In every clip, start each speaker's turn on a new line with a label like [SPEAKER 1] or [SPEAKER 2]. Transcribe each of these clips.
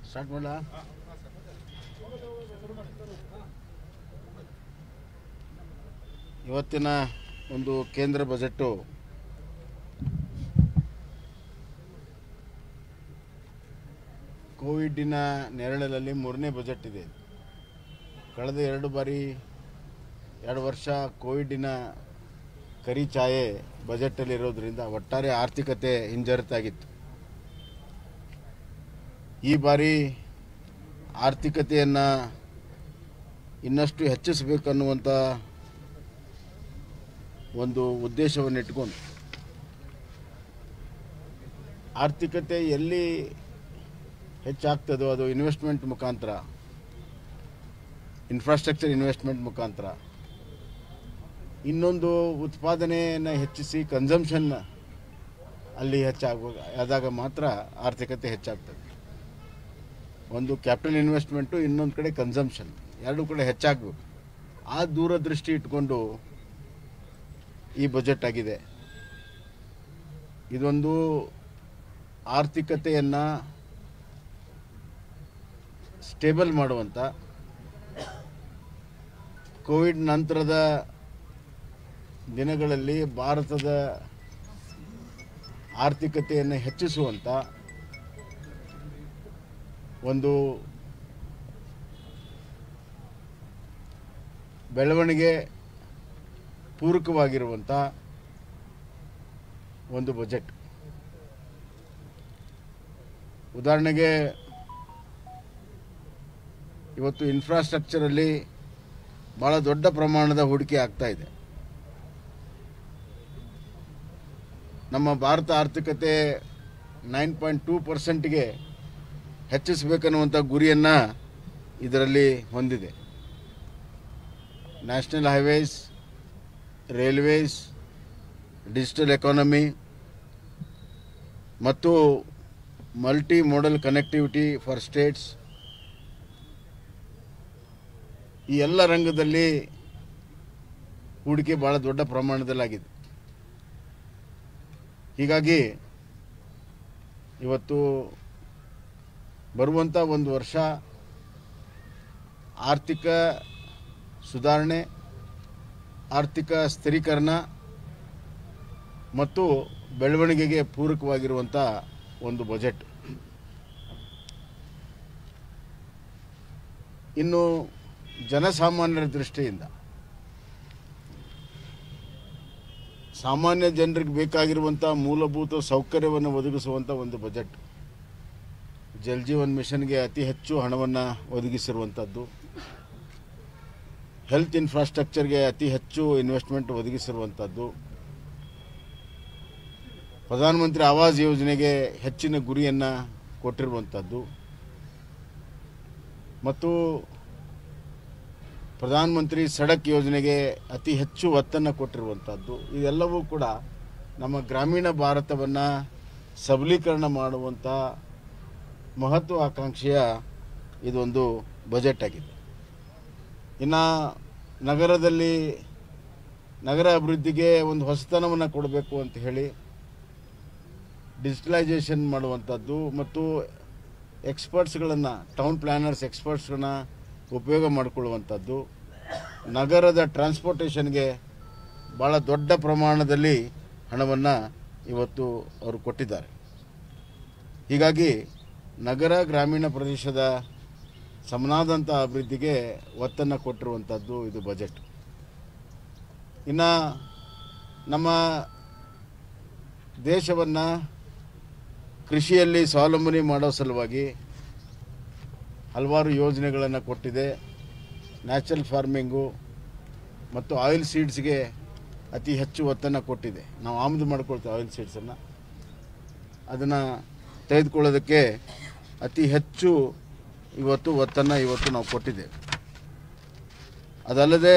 [SPEAKER 1] Start ಮಾಡಲ ಇವತ್ತಿನ ಒಂದು ಕೇಂದ್ರ ಬಜೆಟ್ಟು ಕೋವಿಡ್ಡಿನ ನೆರಳಲ್ಲಿ ಮೂರನೇ ಬಜೆಟ್ ಇದೆ ಇದು. ಕಳೆದ ಎರಡು ಬಾರಿ ಎರಡು ವರ್ಷ ಕೋವಿಡ್ಡಿನ ಕರಿ ಛಾಯೆ ಬಜೆಟಲ್ಲಿ ಇರೋದ್ರಿಂದ ಒಟ್ಟಾರೆ ಆರ್ಥಿಕತೆ ಹಿಂಜರಿತಾಗಿತ್ತು ಈ ಬಾರಿ ಆರ್ಥಿಕತೆಯನ್ನು ಇನ್ನಷ್ಟು ಹೆಚ್ಚಿಸಬೇಕನ್ನುವಂಥ ಒಂದು ಉದ್ದೇಶವನ್ನು ಇಟ್ಕೊಂಡು ಆರ್ಥಿಕತೆ ಎಲ್ಲಿ ಹೆಚ್ಚಾಗ್ತದೋ ಅದು ಇನ್ವೆಸ್ಟ್ಮೆಂಟ್ ಮುಖಾಂತರ ಇನ್ಫ್ರಾಸ್ಟ್ರಕ್ಚರ್ ಇನ್ವೆಸ್ಟ್ಮೆಂಟ್ ಮುಖಾಂತರ ಇನ್ನೊಂದು ಉತ್ಪಾದನೆಯನ್ನು ಹೆಚ್ಚಿಸಿ ಕನ್ಸಂಪ್ಷನ್ ಅಲ್ಲಿ ಹೆಚ್ಚಾಗ ಆದಾಗ ಮಾತ್ರ ಆರ್ಥಿಕತೆ ಹೆಚ್ಚಾಗ್ತದೆ ಒಂದು ಕ್ಯಾಪಿಟಲ್ ಇನ್ವೆಸ್ಟ್ಮೆಂಟು ಇನ್ನೊಂದು ಕಡೆ ಕನ್ಸಂಪ್ಷನ್ ಎರಡು ಕಡೆ ಹೆಚ್ಚಾಗಬೇಕು ಆ ದೂರದೃಷ್ಟಿ ಇಟ್ಕೊಂಡು ಈ ಬಜೆಟ್ ಆಗಿದೆ ಇದೊಂದು ಆರ್ಥಿಕತೆಯನ್ನು ಸ್ಟೇಬಲ್ ಮಾಡುವಂಥ ಕೋವಿಡ್ ನಂತರದ ದಿನಗಳಲ್ಲಿ ಭಾರತದ ಆರ್ಥಿಕತೆಯನ್ನು ಹೆಚ್ಚಿಸುವಂಥ ಒಂದು ಬೆಳವಣಿಗೆ ಪೂರಕವಾಗಿರುವಂಥ ಒಂದು ಬಜೆಟ್ ಉದಾಹರಣೆಗೆ ಇವತ್ತು ಇನ್ಫ್ರಾಸ್ಟ್ರಕ್ಚರಲ್ಲಿ ಭಾಳ ದೊಡ್ಡ ಪ್ರಮಾಣದ ಹೂಡಿಕೆ ಆಗ್ತಾ ಇದೆ ನಮ್ಮ ಭಾರತ ಆರ್ಥಿಕತೆ ನೈನ್ ಪಾಯಿಂಟ್ ಟೂ ಪರ್ಸೆಂಟ್ಗೆ ಹೆಚ್ಚಿಸಬೇಕನ್ನುವಂಥ ಗುರಿಯನ್ನು ಇದರಲ್ಲಿ ಹೊಂದಿದೆ national highways railways digital economy ಮತ್ತು multi modal connectivity for states ಈ ಎಲ್ಲ ರಂಗದಲ್ಲಿ ಹೂಡಿಕೆ ಭಾಳ ದೊಡ್ಡ ಪ್ರಮಾಣದಲ್ಲಾಗಿದೆ ಹೀಗಾಗಿ ಇವತ್ತು ಬರುವಂಥ ಒಂದು ವರ್ಷ ಆರ್ಥಿಕ ಸುಧಾರಣೆ ಆರ್ಥಿಕ ಸ್ಥಿರೀಕರಣ ಮತ್ತು ಬೆಳವಣಿಗೆಗೆ ಪೂರಕವಾಗಿರುವಂಥ ಒಂದು ಬಜೆಟ್ ಇನ್ನು ಜನಸಾಮಾನ್ಯರ ದೃಷ್ಟಿಯಿಂದ ಸಾಮಾನ್ಯ ಜನರಿಗೆ ಬೇಕಾಗಿರುವಂಥ ಮೂಲಭೂತ ಸೌಕರ್ಯವನ್ನು ಒದಗಿಸುವಂಥ ಒಂದು ಬಜೆಟ್ ಜಲ್ ಜೀವನ್ ಮಿಷನ್ಗೆ ಅತಿ ಹೆಚ್ಚು ಹಣವನ್ನು ಒದಗಿಸಿರುವಂಥದ್ದು ಹೆಲ್ತ್ ಇನ್ಫ್ರಾಸ್ಟ್ರಕ್ಚರ್ಗೆ ಅತಿ ಹೆಚ್ಚು ಇನ್ವೆಸ್ಟ್ಮೆಂಟ್ ಒದಗಿಸಿರುವಂಥದ್ದು ಪ್ರಧಾನಮಂತ್ರಿ ಆವಾಸ್ ಯೋಜನೆಗೆ ಹೆಚ್ಚಿನ ಗುರಿಯನ್ನು ಕೊಟ್ಟಿರುವಂಥದ್ದು ಮತ್ತು ಪ್ರಧಾನಮಂತ್ರಿ ಸಡಕ್ ಯೋಜನೆಗೆ ಅತಿ ಹೆಚ್ಚು ಒತ್ತನ್ನು ಕೊಟ್ಟಿರುವಂಥದ್ದು ಇದೆಲ್ಲವೂ ಕೂಡ ನಮ್ಮ ಗ್ರಾಮೀಣ ಭಾರತವನ್ನು ಸಬಲೀಕರಣ ಮಾಡುವಂಥ ಮಹತ್ವಾಕಾಂಕ್ಷೆಯ ಇದೊಂದು ಬಜೆಟ್ ಆಗಿದೆ ಇನ್ನು ನಗರದಲ್ಲಿ ನಗರ ಅಭಿವೃದ್ಧಿಗೆ ಒಂದು ಹೊಸತನವನ್ನು ಕೊಡಬೇಕು ಅಂತ ಹೇಳಿ ಡಿಜಿಟಲೈಸೇಷನ್ ಮಾಡುವಂಥದ್ದು ಮತ್ತು ಎಕ್ಸ್ಪರ್ಟ್ಸ್ಗಳನ್ನು ಟೌನ್ ಪ್ಲ್ಯಾನರ್ಸ್ ಎಕ್ಸ್ಪರ್ಟ್ಸ್ಗಳನ್ನ ಉಪಯೋಗ ಮಾಡಿಕೊಳ್ಳುವಂಥದ್ದು ನಗರದ ಟ್ರಾನ್ಸ್ಪೋರ್ಟೇಷನ್ಗೆ ಭಾಳ ದೊಡ್ಡ ಪ್ರಮಾಣದಲ್ಲಿ ಹಣವನ್ನು ಇವತ್ತು ಅವರು ಕೊಟ್ಟಿದ್ದಾರೆ ಹೀಗಾಗಿ ನಗರ ಗ್ರಾಮೀಣ ಪ್ರದೇಶದ ಸಮನಾದಂಥ ಅಭಿವೃದ್ಧಿಗೆ ಒತ್ತನ್ನು ಕೊಟ್ಟಿರುವಂಥದ್ದು ಇದು ಬಜೆಟ್ ಇನ್ನು ನಮ್ಮ ದೇಶವನ್ನು ಕೃಷಿಯಲ್ಲಿ ಸ್ವಾವಲಂಬನೆ ಮಾಡೋ ಸಲುವಾಗಿ ಹಲವಾರು ಯೋಜನೆಗಳನ್ನು ಕೊಟ್ಟಿದೆ ನ್ಯಾಚುರಲ್ ಫಾರ್ಮಿಂಗು ಮತ್ತು ಆಯಿಲ್ ಸೀಡ್ಸ್ಗೆ ಅತಿ ಹೆಚ್ಚು ಒತ್ತನ್ನು ಕೊಟ್ಟಿದೆ ನಾವು ಆಮದು ಮಾಡ್ಕೊಳ್ತೇವೆ ಆಯಿಲ್ ಸೀಡ್ಸನ್ನು ಅದನ್ನು ತೆಗೆದುಕೊಳ್ಳೋದಕ್ಕೆ ಅತಿ ಹೆಚ್ಚು ಇವತ್ತು ಒತ್ತನ್ನು ಇವತ್ತು ನಾವು ಕೊಟ್ಟಿದ್ದೇವೆ ಅದಲ್ಲದೆ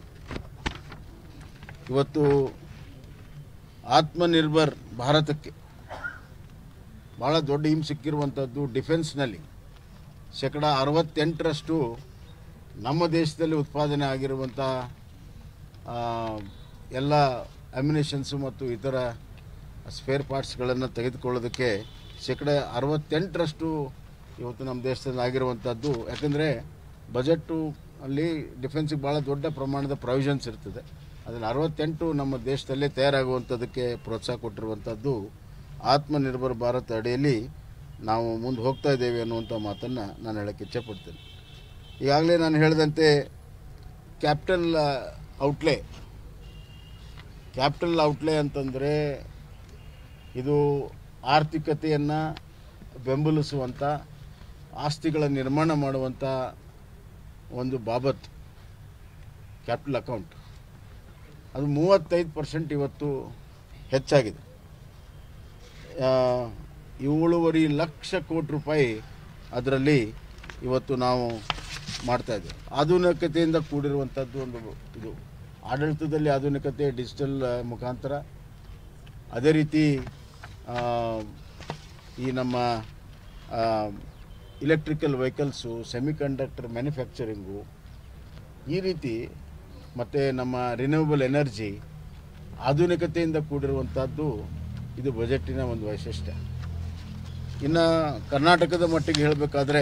[SPEAKER 1] ಇವತ್ತು ಆತ್ಮನಿರ್ಭರ್ ಭಾರತಕ್ಕೆ ಭಾಳ ದೊಡ್ಡ ಹಿಮ್ ಸಿಕ್ಕಿರುವಂಥದ್ದು ಡಿಫೆನ್ಸ್ನಲ್ಲಿ ಶೇಕಡ ಅರವತ್ತೆಂಟರಷ್ಟು ನಮ್ಮ ದೇಶದಲ್ಲಿ ಉತ್ಪಾದನೆ ಆಗಿರುವಂಥ ಆ, ಎಲ್ಲ ಅಮ್ಯುನೇಷನ್ಸು ಮತ್ತು ಇತರ ಸ್ಪೇರ್ ಪಾರ್ಟ್ಸ್ಗಳನ್ನು ತೆಗೆದುಕೊಳ್ಳೋದಕ್ಕೆ ಶೇಕಡ ಅರವತ್ತೆಂಟರಷ್ಟು ಇವತ್ತು ನಮ್ಮ ದೇಶದಲ್ಲಿ ಆಗಿರುವಂಥದ್ದು ಯಾಕಂದರೆ ಬಜೆಟು ಅಲ್ಲಿ ಡಿಫೆನ್ಸಿಗೆ ಭಾಳ ದೊಡ್ಡ ಪ್ರಮಾಣದ ಪ್ರೊವಿಷನ್ಸ್ ಇರ್ತದೆ ಅದನ್ನು ಅರವತ್ತೆಂಟು ನಮ್ಮ ದೇಶದಲ್ಲೇ ತಯಾರಾಗುವಂಥದ್ದಕ್ಕೆ ಪ್ರೋತ್ಸಾಹ ಕೊಟ್ಟಿರುವಂಥದ್ದು ಆತ್ಮನಿರ್ಭರ್ ಭಾರತ್ ಅಡಿಯಲ್ಲಿ ನಾವು ಮುಂದೆ ಹೋಗ್ತಾ ಇದ್ದೇವೆ ಅನ್ನುವಂಥ ಮಾತನ್ನು ನಾನು ಹೇಳೋಕ್ಕೆ ಇಚ್ಛೆಪಡ್ತೇನೆ ಈಗಾಗಲೇ ನಾನು ಹೇಳಿದಂತೆ ಕ್ಯಾಪಿಟಲ್ ಔಟ್ಲೇ ಕ್ಯಾಪಿಟಲ್ ಔಟ್ಲೇ ಅಂತಂದರೆ ಇದು ಆರ್ಥಿಕತೆಯನ್ನು ಬೆಂಬಲಿಸುವಂಥ ಆಸ್ತಿಗಳ ನಿರ್ಮಾಣ ಮಾಡುವಂಥ ಒಂದು ಬಾಬತ್ ಕ್ಯಾಪಿಟಲ್ ಅಕೌಂಟ್ ಅದು ಮೂವತ್ತೈದು ಪರ್ಸೆಂಟ್ ಇವತ್ತು ಹೆಚ್ಚಾಗಿದೆ ಆ, ಏಳೂವರೆ ಲಕ್ಷ ಕೋಟಿ ರೂಪಾಯಿ ಅದರಲ್ಲಿ ಇವತ್ತು ನಾವು ಮಾಡ್ತಾ ಇದ್ದೇವೆ ಆಧುನಿಕತೆಯಿಂದ ಕೂಡಿರುವಂಥದ್ದು ಒಂದು ಇದು ಆಡಳಿತದಲ್ಲಿ ಆಧುನಿಕತೆ ಡಿಜಿಟಲ್ ಮುಖಾಂತರ ಅದೇ ರೀತಿ ಆ, ಈ ನಮ್ಮ ಇಲೆಕ್ಟ್ರಿಕಲ್ ವೆಹಿಕಲ್ಸು ಸೆಮಿಕಂಡಕ್ಟರ್ ಮ್ಯಾನುಫ್ಯಾಕ್ಚರಿಂಗು ಈ ರೀತಿ ಮತ್ತು ನಮ್ಮ ರಿನ್ಯೂವಬಲ್ ಎನರ್ಜಿ ಆಧುನಿಕತೆಯಿಂದ ಕೂಡಿರುವಂಥದ್ದು ಇದು ಬಜೆಟಿನ ಒಂದು ವೈಶಿಷ್ಟ್ಯ ಇನ್ನು ಕರ್ನಾಟಕದ ಮಟ್ಟಿಗೆ ಹೇಳಬೇಕಾದ್ರೆ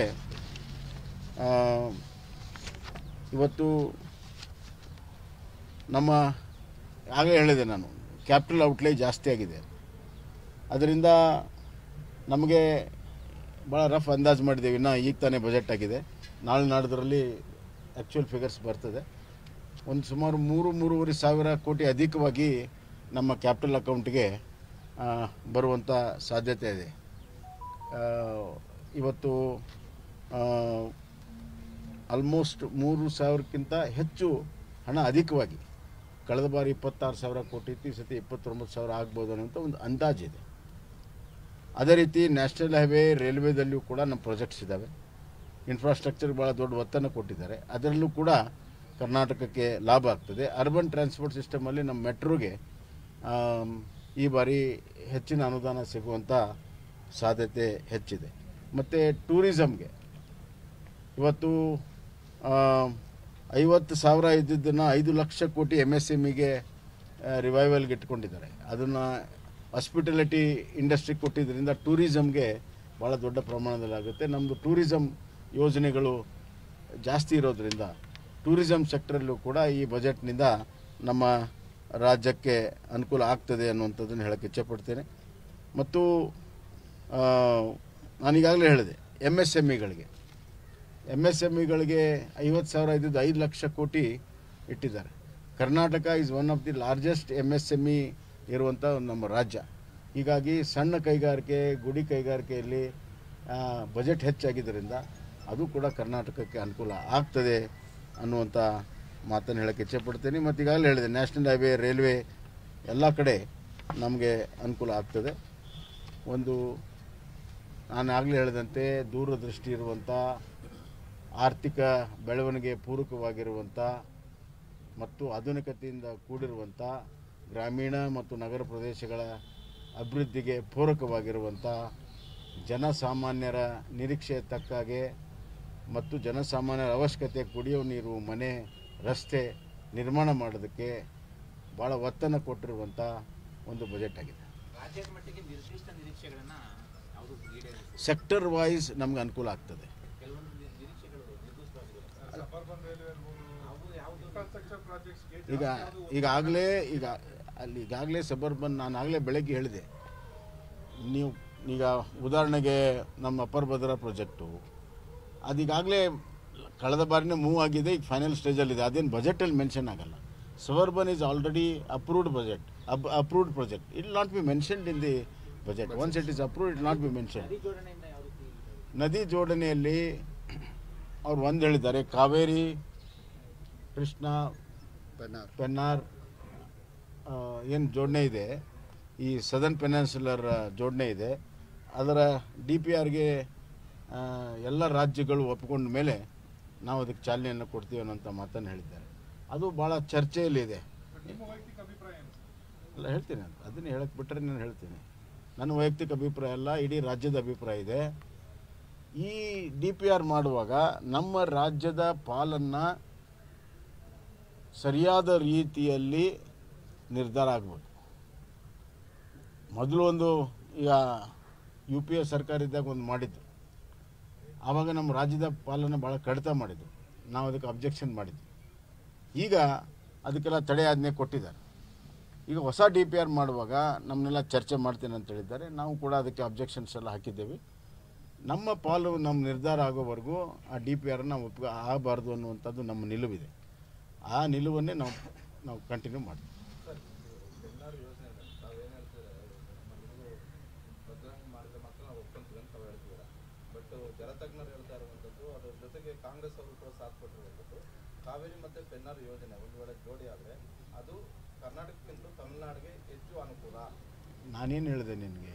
[SPEAKER 1] ಇವತ್ತು ನಮ್ಮ ಆಗಲೇ ಹೇಳಿದೆ ನಾನು ಕ್ಯಾಪಿಟಲ್ ಔಟ್ಲೇ ಜಾಸ್ತಿ ಆಗಿದೆ ಅದರಿಂದ ನಮಗೆ ಭಾಳ ರಫ್ ಅಂದಾಜು ಮಾಡಿದ್ದೇವೆ ಇನ್ನು ಈಗ ತಾನೇ ಬಜೆಟ್ ಆಗಿದೆ ನಾಳೆ ನಾಡ್ದರಲ್ಲಿ ಆ್ಯಕ್ಚುಯಲ್ ಫಿಗರ್ಸ್ ಬರ್ತದೆ ಒಂದು ಸುಮಾರು ಮೂರು ಮೂರುವರೆ ಸಾವಿರ ಕೋಟಿ ಅಧಿಕವಾಗಿ ನಮ್ಮ ಕ್ಯಾಪಿಟಲ್ ಅಕೌಂಟ್ಗೆ ಆ, ಬರುವಂಥ ಸಾಧ್ಯತೆ ಇದೆ ಆ, ಇವತ್ತು ಆಲ್ಮೋಸ್ಟ್ ಮೂರು ಸಾವಿರಕ್ಕಿಂತ ಹೆಚ್ಚು ಹಣ ಅಧಿಕವಾಗಿ ಕಳೆದ ಬಾರಿ ಇಪ್ಪತ್ತಾರು ಸಾವಿರ ಕೋಟಿ ಇತ್ತು ಈ ಸತಿ ಇಪ್ಪತ್ತೊಂಬತ್ತು ಸಾವಿರ ಆಗ್ಬೋದು ಅನ್ನೋಂಥ ಒಂದು ಅಂದಾಜಿದೆ ಅದೇ ರೀತಿ ನ್ಯಾಷನಲ್ ಹೈವೇ ರೈಲ್ವೇದಲ್ಲಿಯೂ ಕೂಡ ನಮ್ಮ ಪ್ರಾಜೆಕ್ಟ್ಸ್ ಇದ್ದಾವೆ ಇನ್ಫ್ರಾಸ್ಟ್ರಕ್ಚರ್ ಭಾಳ ದೊಡ್ಡ ಒತ್ತನ್ನು ಕೊಟ್ಟಿದ್ದಾರೆ ಅದರಲ್ಲೂ ಕೂಡ ಕರ್ನಾಟಕಕ್ಕೆ ಲಾಭ ಆಗ್ತದೆ ಅರ್ಬನ್ ಟ್ರಾನ್ಸ್ಪೋರ್ಟ್ ಸಿಸ್ಟಮಲ್ಲಿ ನಮ್ಮ ಮೆಟ್ರೋಗೆ ಆಮ್, ಈ ಬಾರಿ ಹೆಚ್ಚಿನ ಅನುದಾನ ಸಿಗುವಂಥ ಸಾಧ್ಯತೆ ಹೆಚ್ಚಿದೆ ಮತ್ತು ಟೂರಿಸಮ್ಗೆ ಇವತ್ತು ಐವತ್ತು ಸಾವಿರ ಇದ್ದಿದ್ದನ್ನು ಐದು ಲಕ್ಷ ಕೋಟಿ ಎಮ್ ಎಸ್ ಎಮ್ ಇಗೆ ರಿವೈವಲ್ಗೆ ಇಟ್ಕೊಂಡಿದ್ದಾರೆ ಅದನ್ನು ಹಾಸ್ಪಿಟಾಲಿಟಿ ಇಂಡಸ್ಟ್ರಿಗೆ ಕೊಟ್ಟಿದ್ದರಿಂದ ಟೂರಿಸಮ್ಗೆ ಭಾಳ ದೊಡ್ಡ ಪ್ರಮಾಣದಲ್ಲಿ ಆಗುತ್ತೆ ನಮ್ಮದು ಟೂರಿಸಮ್ ಯೋಜನೆಗಳು ಜಾಸ್ತಿ ಇರೋದ್ರಿಂದ ಟೂರಿಸಮ್ ಸೆಕ್ಟರಲ್ಲೂ ಕೂಡ ಈ ಬಜೆಟ್ನಿಂದ ನಮ್ಮ ರಾಜ್ಯಕ್ಕೆ ಅನುಕೂಲ ಆಗ್ತದೆ ಅನ್ನುವಂಥದ್ದನ್ನು ಹೇಳಕ್ಕೆ ಇಚ್ಛೆಪಡ್ತೇನೆ ಮತ್ತು ಆ, ನಾನೀಗಾಗಲೇ ಹೇಳಿದೆ ಎಮ್ ಎಸ್ ಎಮ್ ಇಗಳಿಗೆ ಎಮ್ ಎಸ್ ಎಮ್ ಇಗಳಿಗೆ ಐವತ್ತು ಸಾವಿರ ಇದ್ದಿದ್ದು ಐದು ಲಕ್ಷ ಕೋಟಿ ಇಟ್ಟಿದ್ದಾರೆ Karnataka is one of the largest M S M E ಇರುವಂಥ ಒಂದು ನಮ್ಮ ರಾಜ್ಯ ಹೀಗಾಗಿ ಸಣ್ಣ ಕೈಗಾರಿಕೆ ಗುಡಿ ಕೈಗಾರಿಕೆಯಲ್ಲಿ ಆ, ಬಜೆಟ್ ಹೆಚ್ಚಾಗಿದ್ದರಿಂದ ಅದು ಕೂಡ ಕರ್ನಾಟಕಕ್ಕೆ ಅನುಕೂಲ ಆಗ್ತದೆ ಅನ್ನುವಂಥ ಮಾತನ್ನು ಹೇಳಕ್ಕೆ ಇಚ್ಛೆಪಡ್ತೀನಿ ಮತ್ತು ಈಗಾಗಲೇ ಹೇಳಿದೆ ನ್ಯಾಷನಲ್ ಹೈವೇ ರೈಲ್ವೆ ಎಲ್ಲ ಕಡೆ ನಮಗೆ ಅನುಕೂಲ ಆಗ್ತದೆ ಒಂದು ನಾನು ಆಗಲೇ ಹೇಳಿದಂತೆ ದೂರದೃಷ್ಟಿ ಇರುವಂಥ ಆರ್ಥಿಕ ಬೆಳವಣಿಗೆ ಪೂರಕವಾಗಿರುವಂಥ ಮತ್ತು ಆಧುನಿಕತೆಯಿಂದ ಕೂಡಿರುವಂಥ ಗ್ರಾಮೀಣ ಮತ್ತು ನಗರ ಪ್ರದೇಶಗಳ ಅಭಿವೃದ್ಧಿಗೆ ಪೂರಕವಾಗಿರುವಂಥ ಜನಸಾಮಾನ್ಯರ ನಿರೀಕ್ಷೆ ತಕ್ಕಾಗೆ ಮತ್ತು ಜನಸಾಮಾನ್ಯರ ಅವಶ್ಯಕತೆ ಕುಡಿಯೋ ನೀರು ಮನೆ ರಸ್ತೆ ನಿರ್ಮಾಣ ಮಾಡೋದಕ್ಕೆ ಭಾಳ ಒತ್ತನ್ನು ಕೊಟ್ಟಿರುವಂಥ ಒಂದು ಬಜೆಟ್ ಆಗಿದೆ
[SPEAKER 2] ರಾಜ್ಯದ ಮಟ್ಟಿಗೆ ನಿರ್ದಿಷ್ಟ ನಿರೀಕ್ಷೆಗಳನ್ನ ಯಾವುದು ಈಡೇರಿಸಿಲ್ಲ
[SPEAKER 1] ಸೆಕ್ಟರ್ ವೈಸ್ ನಮ್ಗೆ ಅನುಕೂಲ ಆಗ್ತದೆ
[SPEAKER 2] ಕೆಲವೊಂದು ನಿ- ನಿರೀಕ್ಷೆಗಳು ನಿರ್ದಿಷ್ಟವಾಗಿವೆ
[SPEAKER 3] ಸಬರ್ಬನ್ ರೈಲ್ವೆ ಇರ್ಬೋದು
[SPEAKER 2] ಅವು ಯಾವುದು
[SPEAKER 3] ಇನ್ಫ್ರಾಸ್ಟ್ರಕ್ಚರ್ ಪ್ರಾಜೆಕ್ಟ್ಸ್ಗೆ
[SPEAKER 1] ಈಗ ಈಗಾಗಲೇ ಈಗ ಅಲ್ಲಿ ಈಗಾಗಲೇ ಸಬರ್ಬನ್ ನಾನು ಆಗಲೇ ಬೆಳಗ್ಗೆ ಹೇಳಿದೆ ನೀವು ಈಗ ಉದಾಹರಣೆಗೆ ನಮ್ಮ ಅಪ್ಪರ್ ಭದ್ರಾ ಪ್ರಾಜೆಕ್ಟು ಅದೀಗಾಗಲೇ ಕಳೆದ ಬಾರಿನೇ ಮೂವ್ ಆಗಿದೆ ಈಗ ಫೈನಲ್ ಸ್ಟೇಜಲ್ಲಿದೆ ಅದೇನು ಬಜೆಟಲ್ಲಿ ಮೆನ್ಷನ್ ಆಗಲ್ಲ suburban is already approved budget up approved project it not be mentioned in the budget once it is approved it not be mention
[SPEAKER 2] ನದಿ ಜೋಡಣೆಯಿಂದ ಯಾವ ರೀತಿ
[SPEAKER 1] ನದಿ ಜೋಡಣೆಯಲ್ಲಿ ಅವ್ರು ಒಂದು ಹೇಳಿದ್ದಾರೆ ಕಾವೇರಿ ಕೃಷ್ಣ ಪೆನ್ನಾರ್ ಏನು ಜೋಡಣೆ ಇದೆ ಈ ಸದರ್ನ್ ಪೆನಾನ್ಸುಲರ್ ಜೋಡಣೆ ಇದೆ ಅದರ ಡಿ ಪಿ ಆರ್ಗೆ ಎಲ್ಲ ರಾಜ್ಯಗಳು ಒಪ್ಪಿಕೊಂಡ ಮೇಲೆ ನಾವು ಅದಕ್ಕೆ ಚಾಲನೆಯನ್ನು ಕೊಡ್ತೀವಿ ಅನ್ನೋಂಥ ಮಾತನ್ನು ಹೇಳಿದ್ದಾರೆ ಅದು ಭಾಳ ಚರ್ಚೆಯಲ್ಲಿದೆ
[SPEAKER 3] ನಿಮ್ಮ ವೈಯಕ್ತಿಕ ಅಭಿಪ್ರಾಯ ಏನು
[SPEAKER 1] ಅಲ್ಲ ಹೇಳ್ತೀನಿ ಅಂತ ಅದನ್ನು ಹೇಳಕ್ಕೆ ಬಿಟ್ಟರೆ ನಾನು ಹೇಳ್ತೀನಿ ನನ್ನ ವೈಯಕ್ತಿಕ ಅಭಿಪ್ರಾಯ ಅಲ್ಲ ಇಡೀ ರಾಜ್ಯದ ಅಭಿಪ್ರಾಯ ಇದೆ ಈ ಡಿ ಪಿ ಆರ್ ಮಾಡುವಾಗ ನಮ್ಮ ರಾಜ್ಯದ ಪಾಲನ್ನು ಸರಿಯಾದ ರೀತಿಯಲ್ಲಿ ನಿರ್ಧಾರ ಆಗಬೇಕು ಮೊದಲು ಒಂದು ಈಗ ಯು ಪಿ ಎ ಸರ್ಕಾರ ಇದ್ದಾಗ ಒಂದು ಮಾಡಿದ್ದು ಆವಾಗ ನಮ್ಮ ರಾಜ್ಯದ ಪಾಲನೆ ಭಾಳ ಕಡಿತ ಮಾಡಿದ್ದು ನಾವು ಅದಕ್ಕೆ ಅಬ್ಜೆಕ್ಷನ್ ಮಾಡಿದ್ವಿ ಈಗ ಅದಕ್ಕೆಲ್ಲ ತಡೆ ಆಜ್ಞೆ ಕೊಟ್ಟಿದ್ದಾರೆ ಈಗ ಹೊಸ ಡಿ ಪಿ ಆರ್ ಮಾಡುವಾಗ ನಮ್ಮನ್ನೆಲ್ಲ ಚರ್ಚೆ ಮಾಡ್ತೀನಿ ಅಂತ ಹೇಳಿದ್ದಾರೆ ನಾವು ಕೂಡ ಅದಕ್ಕೆ ಅಬ್ಜೆಕ್ಷನ್ಸ್ ಎಲ್ಲ ಹಾಕಿದ್ದೇವೆ ನಮ್ಮ ಪಾಲು ನಮ್ಮ ನಿರ್ಧಾರ ಆಗೋವರೆಗೂ ಆ ಡಿ ಪಿ ಆರ್ನ ಒಪ್ಪಿಗೆ ಆಗಬಾರ್ದು ಅನ್ನುವಂಥದ್ದು ನಮ್ಮ ನಿಲುವಿದೆ ಆ ನಿಲುವನ್ನೇ ನಾವು ನಾವು ಕಂಟಿನ್ಯೂ ಮಾಡ್ತೀವಿ
[SPEAKER 4] ಎಲ್ಲರೂ ಯೋಚನೆ ಇದೆ ತಾವೇನು ಹೇಳ್ತೀರಾ ನಮ್ಮದು ಬದಲಾವಣೆ ಮಾಡಿದ್ರೆ ಮಾತ್ರ ನಾವು ಒಪ್ಕೊಂತೀವಿ ಅಂತ ತಾವು ಹೇಳ್ತೀರಾ ಬಟ್ ಜಲತಜ್ಞರು ಹೇಳ್ತಾ ಇರುವಂಥದ್ದು ಅದ್ರ ಜೊತೆಗೆ ಕಾಂಗ್ರೆಸ್ ಅವರು ಕೂಡ ಸಾಥ್ ಕೊಟ್ಟಿರುವಂಥದ್ದು ಕಾವೇರಿ ಮತ್ತು ಪೆನ್ನಾರ್ ಯೋಜನೆ ಒಂದು ವೇಳೆ ಜೋಡಿ ಆದರೆ ಅದು ಕರ್ನಾಟಕಕ್ಕಿಂತ ತಮಿಳುನಾಡಿಗೆ ಹೆಚ್ಚು ಅನುಕೂಲ
[SPEAKER 1] ನಾನೇನು ಹೇಳಿದೆ ನಿನಗೆ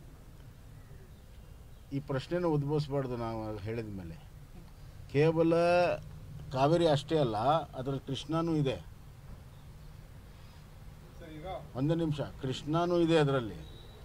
[SPEAKER 1] ಈ ಪ್ರಶ್ನೆನ ಉದ್ಭವಿಸ್ಬಾರ್ದು ನಾವು ಹೇಳಿದ ಮೇಲೆ ಕೇವಲ ಕಾವೇರಿ ಅಷ್ಟೇ ಅಲ್ಲ ಅದರಲ್ಲಿ ಕೃಷ್ಣನೂ ಇದೆ
[SPEAKER 3] ಸರ್ ಈಗ
[SPEAKER 1] ಒಂದು ನಿಮಿಷ ಕೃಷ್ಣನೂ ಇದೆ ಅದರಲ್ಲಿ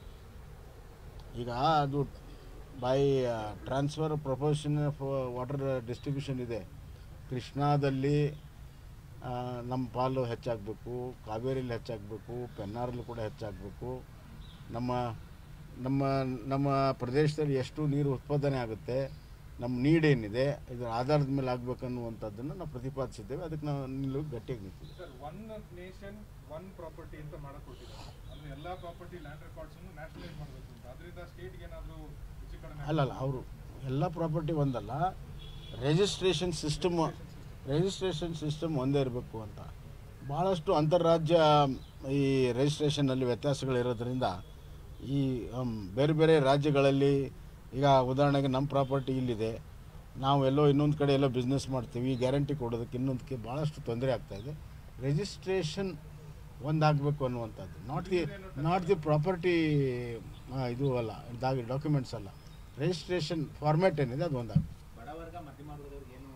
[SPEAKER 1] ಈಗ ಅದು by transfer proportion of water distribution ಇದೆ ಕೃಷ್ಣಾದಲ್ಲಿ ಆ, ನಮ್ಮ ಪಾಲು ಹೆಚ್ಚಾಗಬೇಕು ಕಾವೇರಿಲಿ ಹೆಚ್ಚಾಗಬೇಕು ಪೆನ್ನಾರಲ್ಲಿ ಕೂಡ ಹೆಚ್ಚಾಗಬೇಕು ನಮ್ಮ ನಮ್ಮ ನಮ್ಮ ಪ್ರದೇಶದಲ್ಲಿ ಎಷ್ಟು ನೀರು ಉತ್ಪಾದನೆ ಆಗುತ್ತೆ ನಮ್ಮ ನೀಡೇನಿದೆ ಇದರ ಆಧಾರದ ಮೇಲೆ ಆಗಬೇಕನ್ನುವಂಥದ್ದನ್ನು ನಾವು ಪ್ರತಿಪಾದಿಸಿದ್ದೇವೆ ಅದಕ್ಕೆ ನಾವು ನಿಲ್ಲುವು ಗಟ್ಟಿಯಾಗಿ ನಿಂತಿದ್ದೇವೆ
[SPEAKER 3] sir one nation one property ಅಂತ ಮಾಡಕ್ ಕೊಟ್ಟಿದ್ದಾರೆ ಅಂದ್ರೆ ಎಲ್ಲಾ ಪ್ರಾಪರ್ಟಿ ಲ್ಯಾಂಡ್ ರೆಕಾರ್ಡ್ಸ್ ನ್ಯಾಷನಲೈಸ್ ಮಾಡಬೇಕು ಅಂತ ಅದರಿಂದ ಸ್ಟೇಟ್ಗೆ ಏನಾದ್ರು ಹೆಚ್ಚು ಕಡಿಮೆ
[SPEAKER 1] ಅಲ್ಲಲ್ಲ ಅವರು ಎಲ್ಲ ಪ್ರಾಪರ್ಟಿ ಒಂದಲ್ಲ ರಿಜಿಸ್ಟ್ರೇಷನ್ ಸಿಸ್ಟಮ್ ರಿಜಿಸ್ಟ್ರೇಷನ್ ಸಿಸ್ಟಮ್ ಒಂದೇ ಇರಬೇಕು ಅಂತ ಭಾಳಷ್ಟು ಅಂತಾರಾಜ್ಯ ಈ ರಿಜಿಸ್ಟ್ರೇಷನ್ನಲ್ಲಿ ವ್ಯತ್ಯಾಸಗಳಿರೋದ್ರಿಂದ ಈ ಹಮ್, ಬೇರೆ ಬೇರೆ ರಾಜ್ಯಗಳಲ್ಲಿ ಈಗ ಉದಾಹರಣೆಗೆ ನಮ್ಮ ಪ್ರಾಪರ್ಟಿ ಇಲ್ಲಿದೆ ನಾವು ಎಲ್ಲೋ ಇನ್ನೊಂದು ಕಡೆ ಎಲ್ಲೋ ಬಿಸ್ನೆಸ್ ಮಾಡ್ತೀವಿ ಗ್ಯಾರಂಟಿ ಕೊಡೋದಕ್ಕೆ ಇನ್ನೊಂದಕ್ಕೆ ಭಾಳಷ್ಟು ತೊಂದರೆ ಆಗ್ತಾಯಿದೆ ರಿಜಿಸ್ಟ್ರೇಷನ್ ಒಂದಾಗಬೇಕು ಅನ್ನುವಂಥದ್ದು not the not the property ಇದು ಅಲ್ಲ ಇದಾಗಿ ಡಾಕ್ಯುಮೆಂಟ್ಸ್ ಅಲ್ಲ ರಿಜಿಸ್ಟ್ರೇಷನ್ ಫಾರ್ಮ್ಯಾಟ್ ಏನಿದೆ ಅದು ಒಂದಾಗಬೇಕು
[SPEAKER 2] ಬಡವರ್ಗ ಮಧ್ಯಮ ವರ್ಗದವ್ರಿಗೆ ಏನು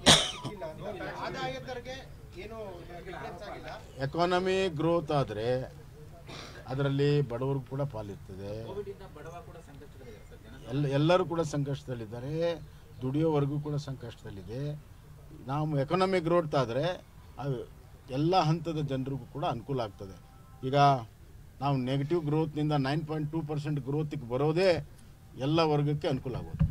[SPEAKER 5] ಆದಾಯದರಿಗೆ ಏನು ಡಿಫ್ರೆನ್ಸ್ ಆಗಿಲ್ಲ
[SPEAKER 1] ಎಕಾನಮಿ ಗ್ರೋತ್ ಆದರೆ ಅದರಲ್ಲಿ ಬಡವರಿಗೂ ಕೂಡ ಪಾಲಿರ್ತದೆ
[SPEAKER 2] ಕೋವಿಡ್ ಇಂದ ಬಡವ ಕೂಡ ಸಂಕಷ್ಟದಲ್ಲಿದ್ದಾರೆ ಸರ್ ಜನ
[SPEAKER 1] ಎಲ್ಲ ಎಲ್ಲರೂ ಕೂಡ ಸಂಕಷ್ಟದಲ್ಲಿದ್ದಾರೆ ದುಡಿಯೋವರೆಗೂ ಕೂಡ ಸಂಕಷ್ಟದಲ್ಲಿದೆ ನಾವು ಎಕನಾಮಿ ಗ್ರೋತ್ ಆದರೆ ಅದು ಎಲ್ಲ ಹಂತದ ಜನರಿಗೂ ಕೂಡ ಅನುಕೂಲ ಆಗ್ತದೆ ಈಗ ನಾವು ನೆಗೆಟಿವ್ ಗ್ರೋತ್ನಿಂದ ನೈನ್ ಪಾಯಿಂಟ್ ಟೂ ಪರ್ಸೆಂಟ್ ಗ್ರೋತಿಗೆ ಬರೋದೇ ಎಲ್ಲ ವರ್ಗಕ್ಕೆ ಅನುಕೂಲ ಆಗೋದು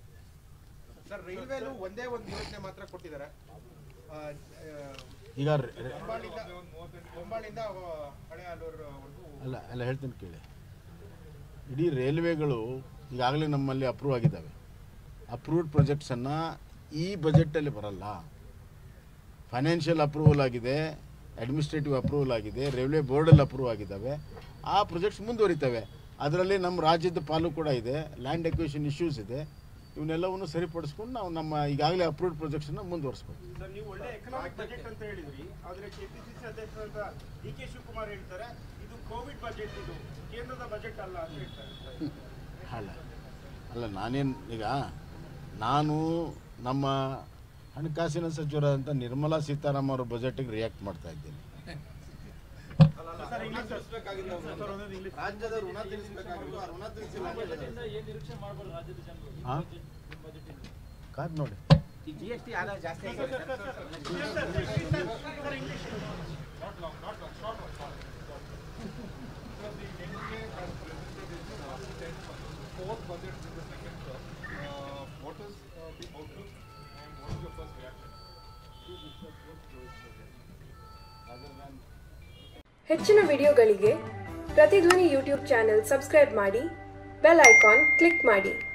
[SPEAKER 5] ಸರ್ ರೈಲ್ವೆಲು ಒಂದೇ ಒಂದು ಯೋಜನೆ ಮಾತ್ರ ಕೊಟ್ಟಿದ್ದಾರೆ ಆ, ಆ,
[SPEAKER 1] ಈಗ ರೆ- ರೆ-
[SPEAKER 5] ಹೊಂಬಾಳಿಂದ ಹೊಂಬಾಳಿಂದ ಹಳೆ ಆಲೂರ್ವರೆಗೂ
[SPEAKER 1] ಅಲ್ಲ ಅಲ್ಲ ಹೇಳ್ತೀನಿ ಕೇಳಿ ಇಡೀ ರೈಲ್ವೆಗಳು ಈಗಾಗಲೇ ನಮ್ಮಲ್ಲಿ ಅಪ್ರೂವ್ ಆಗಿದ್ದಾವೆ ಅಪ್ರೂವ್ಡ್ ಪ್ರಾಜೆಕ್ಟ್ಸನ್ನು ಈ ಬಜೆಟಲ್ಲಿ ಬರಲ್ಲ ಫೈನಾನ್ಷಿಯಲ್ ಅಪ್ರೂವಲ್ ಆಗಿದೆ ಅಡ್ಮಿನಿಸ್ಟ್ರೇಟಿವ್ ಅಪ್ರೂವಲ್ ಆಗಿದೆ ರೈಲ್ವೆ ಬೋರ್ಡಲ್ಲಿ ಅಪ್ರೂವ್ ಆಗಿದ್ದಾವೆ ಆ ಪ್ರಾಜೆಕ್ಟ್ಸ್ ಮುಂದುವರಿತವೆ ಅದರಲ್ಲಿ ನಮ್ಮ ರಾಜ್ಯದ ಪಾಲು ಕೂಡ ಇದೆ ಲ್ಯಾಂಡ್ ಎಕ್ವೇಷನ್ ಇಶ್ಯೂಸ್ ಇದೆ ಇವನ್ನೆಲ್ಲವನ್ನು ಸರಿಪಡಿಸ್ಕೊಂಡು ನಾವು ನಮ್ಮ ಈಗಾಗಲೇ ಅಪ್ರೂವ್ಡ್ ಪ್ರಾಜೆಕ್ಟ್ಸನ್ನು ಮುಂದುವರಿಸ್ಬೇಕು
[SPEAKER 6] ಸರ್ ನೀವು ಒಳ್ಳೆ ಎಕನಾಮಿಕ್ ಬಜೆಟ್ ಅಂತ ಹೇಳಿದ್ರಿ ಆದ್ರೆ ಕೆಪಿಸಿಸಿ ಅಧ್ಯಕ್ಷರಾದ ಡಿ ಕೆ ಶಿವಕುಮಾರ್ ಹೇಳ್ತಾರೆ ಇದು ಕೋವಿಡ್ ಬಜೆಟ್ ಇದು ಕೇಂದ್ರದ ಬಜೆಟ್ ಅಲ್ಲ ಅಂತ ಹೇಳ್ತಾರೆ
[SPEAKER 1] ಅಲ್ಲ ಅಲ್ಲ ನಾನೇನು ಈಗ ನಾನು ನಮ್ಮ ಹಣಕಾಸಿನ ಸಚಿವರಾದಂಥ ನಿರ್ಮಲಾ ಸೀತಾರಾಮನ್ ಅವರ ಬಜೆಟ್ಗೆ ರಿಯಾಕ್ಟ್ ಮಾಡ್ತಾ ಇದ್ದೀನಿ
[SPEAKER 6] ಸರ್ ಇಂಗ್ಲಿಷ್
[SPEAKER 5] ರಾಜ್ಯದ ಋಣ ತೀರಿಸಬೇಕಾಗಿತ್ತು ಆ ಋಣ ತೀರಿಸಿಲ್ಲ
[SPEAKER 1] ಹಾಂ ಕಾದ್ ನೋಡಿ
[SPEAKER 2] ಈ ಜಿ ಎಸ್ ಟಿ ಆದಾಯ ಜಾಸ್ತಿ ಆಗಿದೆ
[SPEAKER 3] Not long, not long, short one, short one, short one. Because the NDA has presented in the last ten months, four budgets in the second term. Uh, what is uh, the outlook and what is your first reaction?
[SPEAKER 7] ಹೆಚ್ಚಿನ ವಿಡಿಯೋಗಳಿಗೆ Prathidhwani YouTube channel subscribe ಮಾಡಿ bell icon click ಮಾಡಿ